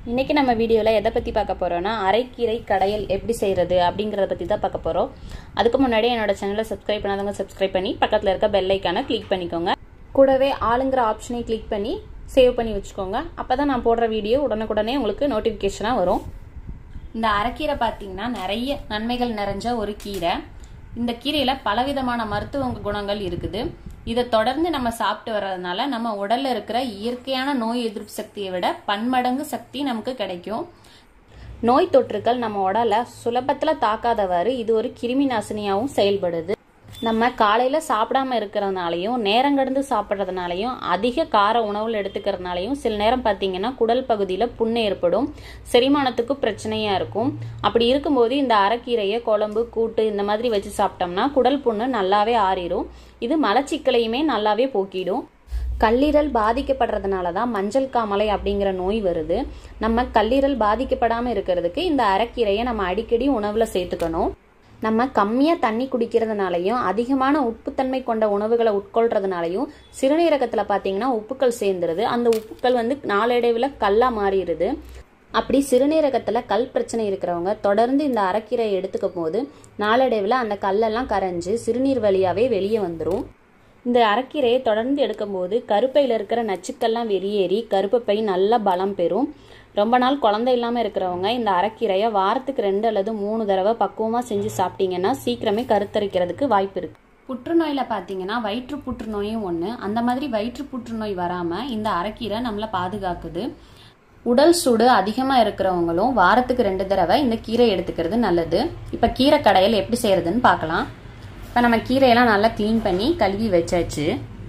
இன்றைக்கி நம்ம வீடியோவில் எதை பற்றி பார்க்க போகிறோன்னா அரைக்கீரை கடையல் எப்படி செய்கிறது அப்படிங்கிறத பற்றி தான் பார்க்க போகிறோம் அதுக்கு முன்னாடி என்னோட சேனலை சப்ஸ்கிரைப் பண்ணாதவங்க சப்ஸ்கிரைப் பண்ணி பக்கத்தில் இருக்க பெல் ஐக்கானை கிளிக் பண்ணிக்கோங்க கூடவே ஆளுங்கிற ஆப்ஷனை கிளிக் பண்ணி சேவ் பண்ணி வச்சுக்கோங்க அப்போ தான் நான் போடுற வீடியோ உடனுக்குடனே உங்களுக்கு நோட்டிஃபிகேஷனாக வரும் இந்த அரைக்கீரை பார்த்தீங்கன்னா நிறைய நன்மைகள் நிறைஞ்ச ஒரு கீரை இந்த கீரையில் பலவிதமான மருத்துவ குணங்கள் இருக்குது இதை தொடர்ந்து நம்ம சாப்பிட்டு வர்றதுனால நம்ம உடல்ல இருக்கிற இயற்கையான நோய் எதிர்ப்பு சக்தியை விட பன்மடங்கு சக்தி நமக்கு கிடைக்கும் நோய் தொற்றுக்கள் நம்ம உடலை சுலபத்தில் தாக்காதவாறு இது ஒரு கிருமி நாசினியாகவும் செயல்படுது நம்ம காலையில் சாப்பிடாம இருக்கிறதுனாலையும் நேரம் கடந்து சாப்பிட்றதுனாலையும் அதிக கார உணவுகள் எடுத்துக்கிறதுனாலையும் சில நேரம் பார்த்தீங்கன்னா குடல் பகுதியில் புண்ணு ஏற்படும் செரிமானத்துக்கு பிரச்சனையாக இருக்கும் அப்படி இருக்கும்போது இந்த அரைக்கீரையை குழம்பு கூட்டு இந்த மாதிரி வச்சு சாப்பிட்டோம்னா குடல் புண்ணு நல்லாவே ஆறிடும் இது மலச்சிக்கலையுமே நல்லாவே போக்கிடும் கல்லீரல் பாதிக்கப்படுறதுனால தான் மஞ்சள் காமலை அப்படிங்கிற நோய் வருது நம்ம கல்லீரல் பாதிக்கப்படாமல் இருக்கிறதுக்கு இந்த அரைக்கீரையை நம்ம அடிக்கடி உணவில் சேர்த்துக்கணும் நம்ம கம்மியாக தண்ணி குடிக்கிறதுனாலையும் அதிகமான உப்புத்தன்மை கொண்ட உணவுகளை உட்கொள்றதுனாலையும் சிறுநீரகத்தில் பார்த்தீங்கன்னா உப்புக்கள் சேர்ந்துருது அந்த உப்புக்கள் வந்து நாளடைவில் கல்லாக மாறிடுது அப்படி சிறுநீரகத்தில் கல் பிரச்சனை இருக்கிறவங்க தொடர்ந்து இந்த அரைக்கீரையை எடுத்துக்க போது நாளடைவில் அந்த கல்லெல்லாம் கரைஞ்சு சிறுநீர் வழியாகவே வெளியே வந்துடும் இந்த அரைக்கீரையை தொடர்ந்து எடுக்கும்போது கருப்பையில் இருக்கிற நச்சுக்கள்லாம் வெளியேறி கருப்பை நல்லா பலம் பெறும் ரொம்ப நாள் குழந்தை இல்லாமல் இருக்கிறவங்க இந்த அரைக்கீரையை வாரத்துக்கு ரெண்டு அல்லது மூணு தடவை பக்குவமாக செஞ்சு சாப்பிட்டீங்கன்னா சீக்கிரமே கருத்தரிக்கிறதுக்கு வாய்ப்பு இருக்கு புற்றுநோயில் பார்த்தீங்கன்னா வயிற்று புற்றுநோயும் ஒன்று அந்த மாதிரி வயிற்று புற்றுநோய் வராமல் இந்த அரைக்கீரை நம்மளை பாதுகாக்குது உடல் சூடு அதிகமாக இருக்கிறவங்களும் வாரத்துக்கு ரெண்டு தடவை இந்த கீரை எடுத்துக்கிறது நல்லது இப்போ கீரை கடையில் எப்படி செய்யறதுன்னு பார்க்கலாம் இப்போ நம்ம கீரையெல்லாம் நல்லா க்ளீன் பண்ணி கழுவி வச்சாச்சு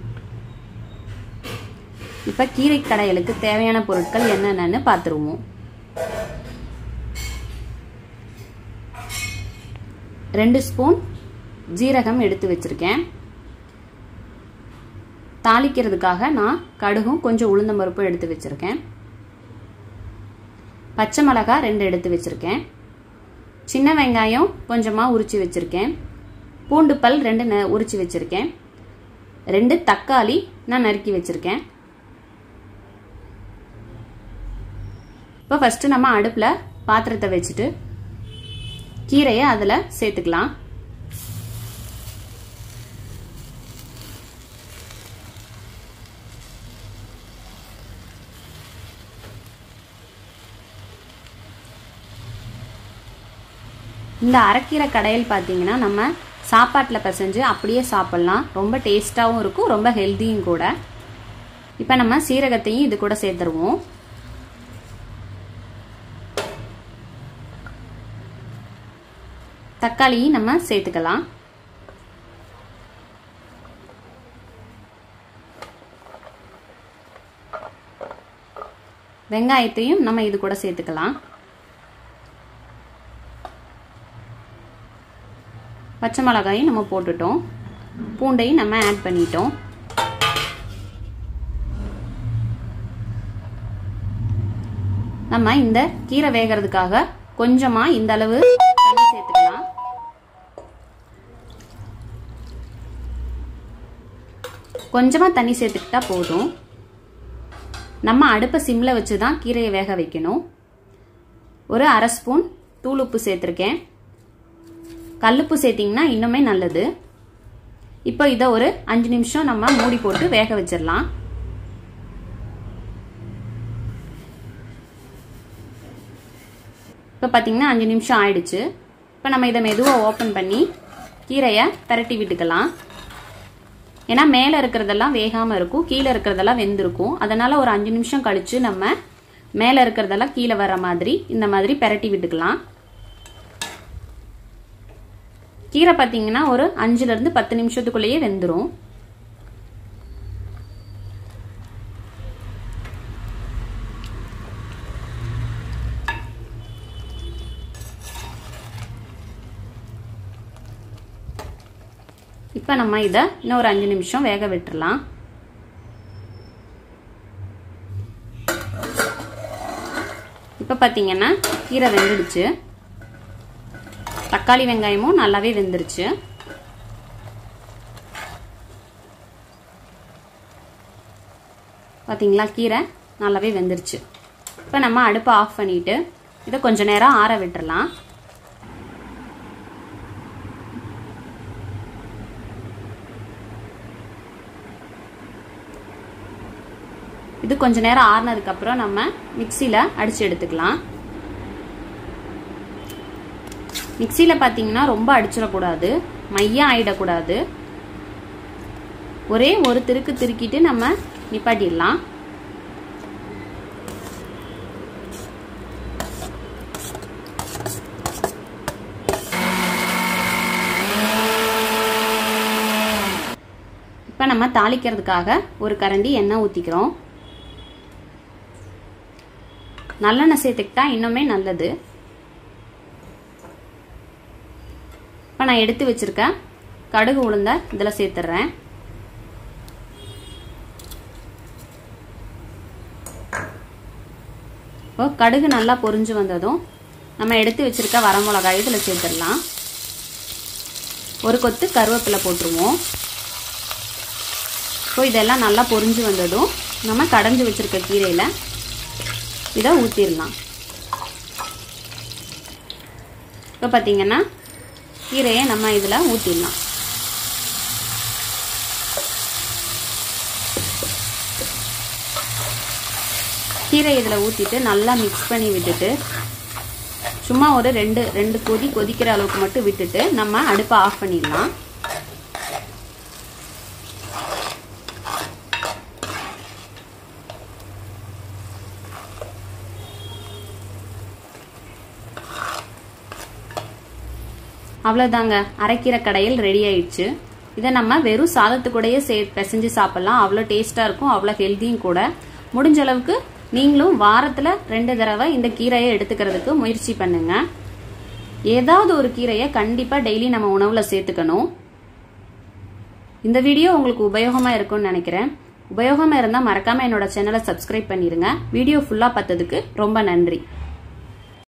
இப்போ கீரை கடையலுக்கு தேவையான பொருட்கள் என்னென்னு பார்த்துருவோம் ரெண்டு ஸ்பூன் ஜீரகம் எடுத்து வச்சிருக்கேன் தாளிக்கிறதுக்காக நான் கடுகும் கொஞ்சம் உளுந்தம் பருப்பும் எடுத்து வச்சிருக்கேன் பச்சை மிளகா ரெண்டு எடுத்து வச்சிருக்கேன் சின்ன வெங்காயம் கொஞ்சமாக உரிச்சு வச்சிருக்கேன் பூண்டு பல் ரெண்டு உரிச்சு வச்சிருக்கேன் ரெண்டு தக்காளி நான் நறுக்கி வச்சிருக்கேன் இப்போ ஃபஸ்ட்டு நம்ம அடுப்பில் பாத்திரத்தை வச்சுட்டு கீரையை அதில் சேர்த்துக்கலாம் இந்த அரைக்கீரை கடையில் பார்த்தீங்கன்னா நம்ம சாப்பாட்டில் பிசைஞ்சு அப்படியே சாப்பிட்லாம் ரொம்ப டேஸ்ட்டாகவும் இருக்கும் ரொம்ப ஹெல்த்தியும் கூட இப்போ நம்ம சீரகத்தையும் இது கூட சேர்த்துருவோம் தக்காளியும் நம்ம சேர்த்துக்கலாம் வெங்காயத்தையும் நம்ம இது கூட சேர்த்துக்கலாம் பச்சை மிளகாயும் நம்ம போட்டுட்டோம் பூண்டையும் நம்ம ஆட் பண்ணிட்டோம் நம்ம இந்த கீரை வேகிறதுக்காக கொஞ்சமா இந்த அளவு தண்ணி சேர்த்துக்கலாம் கொஞ்சமா தண்ணி சேர்த்துக்கிட்டா போதும் நம்ம அடுப்பை சிம்ல வச்சு தான் கீரையை வேக வைக்கணும் ஒரு அரை ஸ்பூன் தூள் உப்பு சேர்த்துருக்கேன் கல்லுப்பு சேர்த்திங்கன்னா இன்னுமே நல்லது இப்போ இதை ஒரு அஞ்சு நிமிஷம் நம்ம மூடி போட்டு வேக வச்சிடலாம் இப்போ பார்த்தீங்கன்னா அஞ்சு நிமிஷம் ஆயிடுச்சு இப்போ நம்ம இதை மெதுவாக ஓப்பன் பண்ணி கீரையை பரட்டி விட்டுக்கலாம் ஏன்னா மேலே இருக்கிறதெல்லாம் வேகாமல் இருக்கும் கீழே இருக்கிறதெல்லாம் வெந்திருக்கும் அதனால ஒரு அஞ்சு நிமிஷம் கழிச்சு நம்ம மேலே இருக்கிறதெல்லாம் கீழே வர மாதிரி இந்த மாதிரி பரட்டி விட்டுக்கலாம் கீரை பார்த்தீங்கன்னா ஒரு அஞ்சுலேருந்து பத்து நிமிஷத்துக்குள்ளேயே வெந்துடும் இப்போ நம்ம இதை இன்னும் ஒரு அஞ்சு நிமிஷம் வேக விட்டுறலாம் இப்போ பார்த்தீங்கன்னா கீரை வெந்துடுச்சு தக்காளி வெங்காயமும் நல்லாவே வெந்துருச்சு பார்த்தீங்களா கீரை நல்லாவே வெந்துருச்சு இப்போ நம்ம அடுப்பை ஆஃப் பண்ணிட்டு இதை கொஞ்ச நேரம் ஆற விட்டுறலாம் இது கொஞ்ச நேரம் ஆறுனதுக்கப்புறம் நம்ம மிக்சியில் அடித்து எடுத்துக்கலாம் மிக்சியில் பார்த்தீங்கன்னா ரொம்ப அடிச்சிடக்கூடாது மையம் ஆயிடக்கூடாது ஒரே ஒரு திருக்கு திருக்கிட்டு நம்ம நிப்பாட்டிடலாம் இப்போ நம்ம தாளிக்கிறதுக்காக ஒரு கரண்டி எண்ணெய் ஊற்றிக்கிறோம் நல்லெண்ணெய் சேர்த்துக்கிட்டா இன்னுமே நல்லது இப்போ நான் எடுத்து வச்சிருக்கேன் கடுகு உளுந்த இதில் சேர்த்துட்றேன் இப்போ கடுகு நல்லா பொரிஞ்சு வந்ததும் நம்ம எடுத்து வச்சிருக்க வரமிளகாய் இதில் சேர்த்துடலாம் ஒரு கொத்து கருவேப்பிலை போட்டுருவோம் இப்போ இதெல்லாம் நல்லா பொரிஞ்சு வந்ததும் நம்ம கடைஞ்சி வச்சிருக்க கீரையில் இதை ஊற்றிடலாம் இப்போ பார்த்தீங்கன்னா கீரையை நம்ம இதில் ஊற்றிடலாம் கீரை இதில் ஊற்றிட்டு நல்லா மிக்ஸ் பண்ணி விட்டுட்டு சும்மா ஒரு ரெண்டு ரெண்டு கொதி கொதிக்கிற அளவுக்கு மட்டும் விட்டுட்டு நம்ம அடுப்பை ஆஃப் பண்ணிடலாம் அவ்வளோதாங்க அரைக்கீரை கடையில் ரெடி ஆயிடுச்சு இதை நம்ம வெறும் சாதத்துக்கூடயே சே பிசைஞ்சு சாப்பிட்லாம் அவ்வளோ டேஸ்ட்டாக இருக்கும் அவ்வளோ ஹெல்த்தியும் கூட முடிஞ்ச அளவுக்கு நீங்களும் வாரத்தில் ரெண்டு தடவை இந்த கீரையை எடுத்துக்கிறதுக்கு முயற்சி பண்ணுங்க ஏதாவது ஒரு கீரையை கண்டிப்பாக டெய்லி நம்ம உணவில் சேர்த்துக்கணும் இந்த வீடியோ உங்களுக்கு உபயோகமாக இருக்கும்னு நினைக்கிறேன் உபயோகமாக இருந்தால் மறக்காமல் என்னோட சேனலை சப்ஸ்கிரைப் பண்ணிடுங்க வீடியோ ஃபுல்லாக பார்த்ததுக்கு ரொம்ப நன்றி